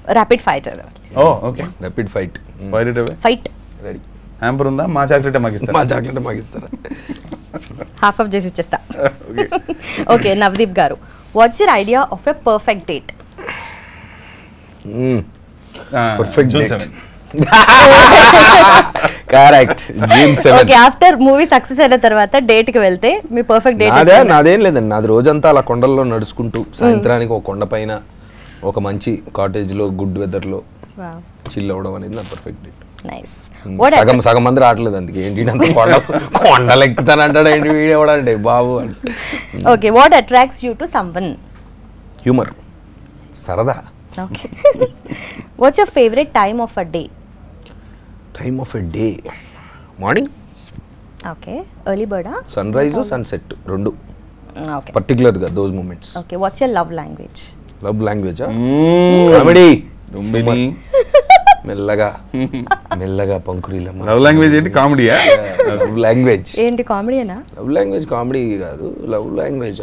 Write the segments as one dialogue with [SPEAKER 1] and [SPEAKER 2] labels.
[SPEAKER 1] Rapid fight
[SPEAKER 2] oh okay
[SPEAKER 3] rapid fight
[SPEAKER 2] fire it away
[SPEAKER 1] fight
[SPEAKER 3] ready
[SPEAKER 2] hamper ఉందా మా chocolate మాకు ఇస్తారా
[SPEAKER 3] మా చాక్లెట్ మాకు ఇస్తారా
[SPEAKER 1] హాఫ్ ఆఫ్ చేసి ఇచ్చేస్తా
[SPEAKER 2] ఓకే
[SPEAKER 1] ఓకే నవదీప్ గారు what's your idea of a perfect date
[SPEAKER 3] Perfect
[SPEAKER 2] June
[SPEAKER 3] date.
[SPEAKER 2] Seven
[SPEAKER 3] correct June seven
[SPEAKER 1] okay after movie success అయిన తర్వాత డేట్ కి వెళ్తే మీ పర్ఫెక్ట్
[SPEAKER 3] నాదే
[SPEAKER 1] డేట్
[SPEAKER 3] నాదేం లేదండి నాది రోజంతా అలా కొండల్లో నడుచుకుంటూ సాయంత్రానికి ఒక కొండ పైన ఒక మంచి కాటేజ్ లో గుడ్ వెదర్ లో చిల్ అవ్వడం అనేది నా పర్ఫెక్ట్ డేట్
[SPEAKER 1] నైస్ వాట్
[SPEAKER 3] సగం సగం మంది రావట్లేదు అందుకే ఏంటి అంత కొండ కొండలు ఎక్కుతానంటాడు ఏంటి వీడియో అంటే బాబు అని
[SPEAKER 1] okay what attracts you to someone
[SPEAKER 3] humour సరదా
[SPEAKER 1] okay what's your favourite time of a day
[SPEAKER 3] time of a day morning
[SPEAKER 1] okay early బర్డా
[SPEAKER 3] సన్ రైజ్ సన్సెట్ రెండు
[SPEAKER 1] ఓకే
[SPEAKER 3] పర్టికులర్ గా those moments
[SPEAKER 1] okay what's your love language
[SPEAKER 3] love language comedy
[SPEAKER 2] Lumbini
[SPEAKER 3] మెల్లగా మెల్లగా పంకురీలమ్మ
[SPEAKER 2] love language ఏంటి కామెడీయా
[SPEAKER 3] love language
[SPEAKER 1] ఏంటి కామెడీనా
[SPEAKER 3] love language comedy కాదు love language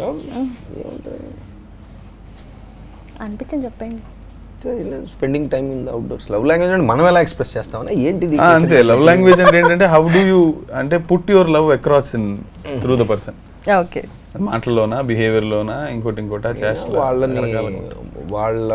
[SPEAKER 1] అనిపించింది చెప్పండి
[SPEAKER 3] spending time in the outdoors love language అంటే మనం ఎలా ఎక్స్ప్రెస్ చేస్తామని ఏంటిది
[SPEAKER 2] అంతే లవ్ లాంగ్వేజ్ అంటే ఏంటంటే హౌ డూ యూ అంటే put your love across in through the person
[SPEAKER 1] okay
[SPEAKER 2] మాటల్లోనా బిహేవియర్లోనా ఇంకోటి ఇంకోట చేష్టలో
[SPEAKER 3] వాళ్ళని
[SPEAKER 2] రకరకాలుగా ఉంటుంది.
[SPEAKER 3] వాళ్ళ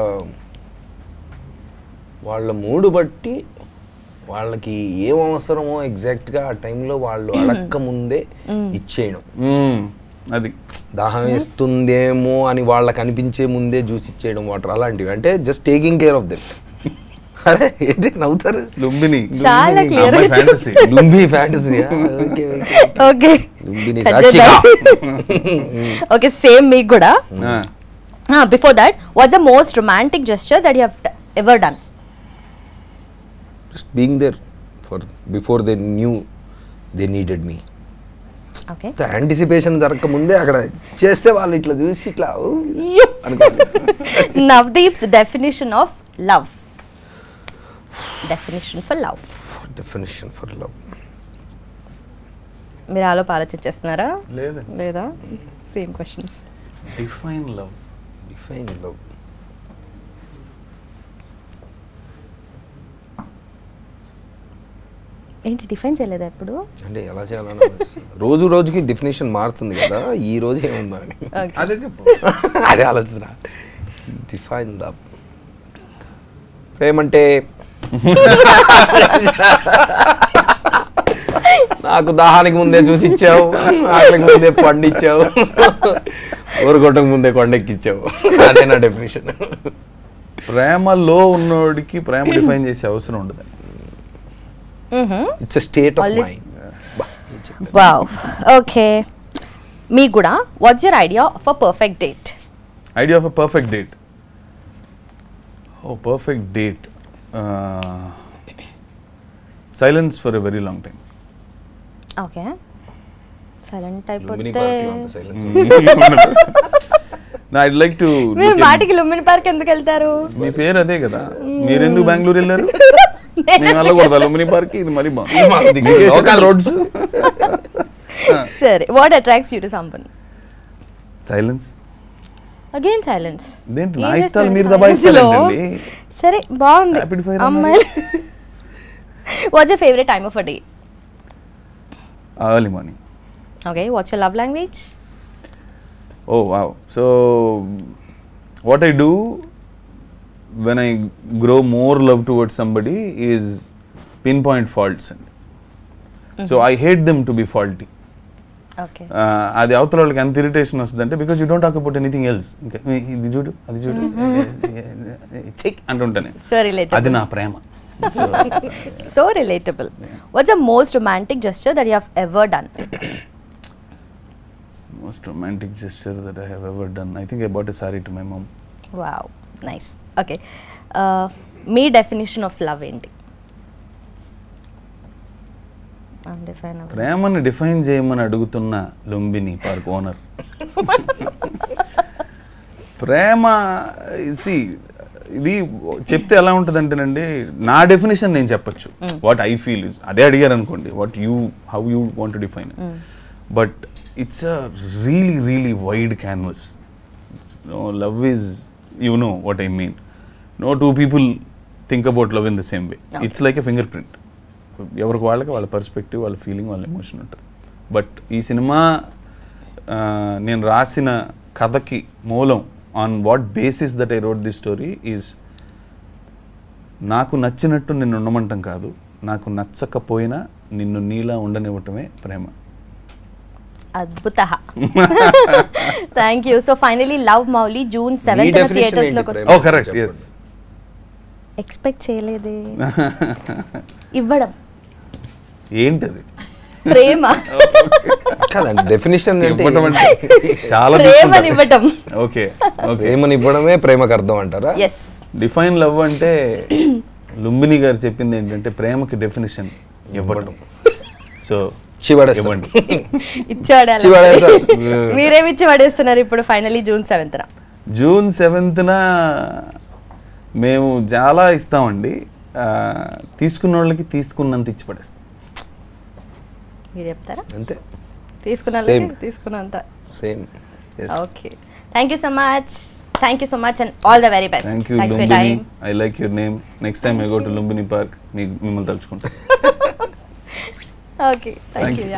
[SPEAKER 3] వాళ్ళ మూడు బట్టి వాళ్ళకి ఏం అవసరమో ఎగ్జాక్ట్గా ఆ టైంలో వాళ్ళు అడక్క ముందే ఇచ్చేయడం
[SPEAKER 2] మ్మ్. అది
[SPEAKER 3] దాహం వేస్తుందేమో అని వాళ్ళకి అనిపించే ముందే జ్యూస్ ఇచ్చేయడం వాటర్ అలాంటివి అంటే just taking care of them అరే ఏంటి నవ్వుతారు
[SPEAKER 2] లుంబిని
[SPEAKER 1] చాలా clear గా
[SPEAKER 2] fantasy
[SPEAKER 3] Lumbi fantasy okay
[SPEAKER 1] okay
[SPEAKER 3] Lumbini సాక్షిగా
[SPEAKER 1] ఓకే సేమ్ మీకు కూడా before that what's the most romantic gesture that you have ever done
[SPEAKER 3] just being there for before they knew they needed me
[SPEAKER 1] okay
[SPEAKER 3] anticipation జరగక ముందే అక్కడ చేస్తే వాళ్ళు ఇట్లా చూసి ఇట్లా "ఓ, ఇయ్యో" అనుకోవాలి
[SPEAKER 1] Navdeep's definition of love definition for love
[SPEAKER 3] definition for love
[SPEAKER 1] మీరు ఆలోపు ఆలోచించేస్తున్నారా
[SPEAKER 2] లేదు
[SPEAKER 1] లేదా same questions
[SPEAKER 2] define love
[SPEAKER 3] define love
[SPEAKER 1] ఏంటి డిఫైన్ చేయలేదా ఎప్పుడు
[SPEAKER 3] అంటే ఎలా చేయాలని ఆలోచిస్తున్నా. రోజు రోజుకి డెఫినేషన్ మారుతుంది కదా ఈ రోజు ఏముందా అని
[SPEAKER 1] ఓకే
[SPEAKER 2] అదే చెప్పు
[SPEAKER 3] అదే ఆలోచిస్తున్నా డిఫైన్ లవ్ ప్రేమంటే నాకు దాహానికి ముందే చూసి ఇచ్చావు ఆకలికి ముందే పండిచ్చావు ఊరుగొట్టక ముందే కొండెక్కిచ్చావు అదే నా డెఫినేషన్
[SPEAKER 2] ప్రేమలో ఉన్నోడికి ప్రేమ డిఫైన్ చేసే అవసరం ఉండదు
[SPEAKER 3] it's state of
[SPEAKER 1] Already-
[SPEAKER 3] mind
[SPEAKER 1] wow okay మీకు కూడా what's your idea of a perfect date
[SPEAKER 2] idea of a perfect date oh perfect date silence for a very long time
[SPEAKER 1] okay silent
[SPEAKER 3] Lumbini
[SPEAKER 1] అయిపోతే
[SPEAKER 3] park లో అంత silence.
[SPEAKER 2] నా I'd like to
[SPEAKER 1] మీరు మాటికి Lumbini park ఎందుకు వెళ్తారు
[SPEAKER 2] మీ పేరు అదే కదా మీరు ఎందుకు బెంగళూరు వెళ్ళారు నేను వెళ్ళకూడదా లుంబిని పార్క్ ఇది మరి
[SPEAKER 3] మాకు దిక్కు local.
[SPEAKER 2] రోడ్స్
[SPEAKER 1] సరే వాట్ అట్రాక్ట్స్ యూ టు సంపన్
[SPEAKER 2] సైలెన్స్
[SPEAKER 1] అగైన్ సైలెన్స్
[SPEAKER 2] ఇదేంటి నా ఇష్టాలు మీరు దబాయిస్తారండి
[SPEAKER 1] సరే బాగుంది
[SPEAKER 2] Rapid fire
[SPEAKER 1] అమ్మాయి what's your favourite time of a day
[SPEAKER 2] early morning
[SPEAKER 1] okay what's your love language
[SPEAKER 2] Oh wow! So what I do when I grow more love towards somebody is pinpoint faults. So I hate them to be faulty.
[SPEAKER 1] Okay
[SPEAKER 2] Uh, అది అవతల వాళ్ళకి ఎంత irritation వస్తుందంటే because you don't talk about anything else ఇంకా "ఏ, ఇది చూడు అది చూడు చెక్ అంటుంటాను
[SPEAKER 1] సో
[SPEAKER 2] అది
[SPEAKER 1] రిలేటబుల్
[SPEAKER 2] నా ప్రేమ
[SPEAKER 1] so relatable what's the most romantic gesture that you have ever done
[SPEAKER 2] most romantic gesture that I have ever done I think I bought a sari to my mom
[SPEAKER 1] wow nice okay మీ definition of love ఏంటి Undefined అవ్వదు.
[SPEAKER 2] ప్రేమను define చేయమని అడుగుతున్న Lumbini park owner ప్రేమ సి ఇది చెప్తే ఎలా ఉంటుంది అంటేనండి నా డెఫినేషన్ నేను చెప్పొచ్చు వాట్ ఐ ఫీల్ ఇస్ అదే అడిగారు అనుకోండి what you how you want to define but it's a really really wide canvas love is you know what I mean no two people think about love in the same way it's like a fingerprint ఎవరికి వాళ్ళకి వాళ్ళ perspective వాళ్ళ feeling వాళ్ళ emotion ఉంటుంది but ఈ cinema ఆ, నేను రాసిన కథకి మూలం on what basis that I wrote the story is నాకు నచ్చినట్టు నిన్ను ఉండమంటం కాదు నాకు నచ్చకపోయినా నిన్ను నీలా ఉండనివ్వటమే ప్రేమ
[SPEAKER 1] అద్భుత thank you so finally love Mouli June seventh
[SPEAKER 3] definition
[SPEAKER 1] theatres
[SPEAKER 3] ఏంటి
[SPEAKER 1] లోకి
[SPEAKER 3] ప్రేమ?
[SPEAKER 1] వస్తుంది
[SPEAKER 2] ఓ కరెక్ట్
[SPEAKER 3] చెప్పండి.
[SPEAKER 2] ఎస్
[SPEAKER 1] ఎక్స్పెక్ట్ చేయలేదే ఇవ్వడం
[SPEAKER 2] ఏంటది
[SPEAKER 1] ప్రేమ
[SPEAKER 3] కాదండి డెఫినేషన్ అంటే
[SPEAKER 2] ఇవ్వటం అంటే చాలా
[SPEAKER 1] ప్రేమని ఇవ్వటం
[SPEAKER 2] ఓకే ఓకే
[SPEAKER 3] ప్రేమని ఇవ్వడమే ప్రేమకు అర్థం అంటారా
[SPEAKER 1] ఎస్
[SPEAKER 2] డిఫైన్ లవ్ అంటే లుంబిని గారు చెప్పింది ఏంటంటే ప్రేమకి డెఫినేషన్ ఇవ్వడం సో
[SPEAKER 3] చివడేస్తాం.
[SPEAKER 2] ఇవ్వండి
[SPEAKER 1] ఇచ్చాడు అలా.
[SPEAKER 3] చివడేస్తాం.
[SPEAKER 1] మీరేమి ఇచ్చి పడేస్తున్నారు ఇప్పుడు ఫైనలీ జూన్ సెవెంత్
[SPEAKER 2] జూన్ సెవెంత్న మేము చాలా ఇస్తామండి ఆ, తీసుకున్న వాళ్ళకి తీసుకున్నంత ఇచ్చి పడేస్తాం
[SPEAKER 1] మీరు చెప్తారా
[SPEAKER 3] అంతే
[SPEAKER 1] తీసుకున్న
[SPEAKER 3] Same.
[SPEAKER 1] తీసుకున్నంత
[SPEAKER 3] same
[SPEAKER 2] Yes.
[SPEAKER 1] Okay thank you so much thank you so much and all the very best
[SPEAKER 2] thank you Lumbini I like your name next time I go to Lumbini park మీకు మిమ్మల్ని తలుచుకుంటాను
[SPEAKER 1] ఓకే థ్యాంక్ యూ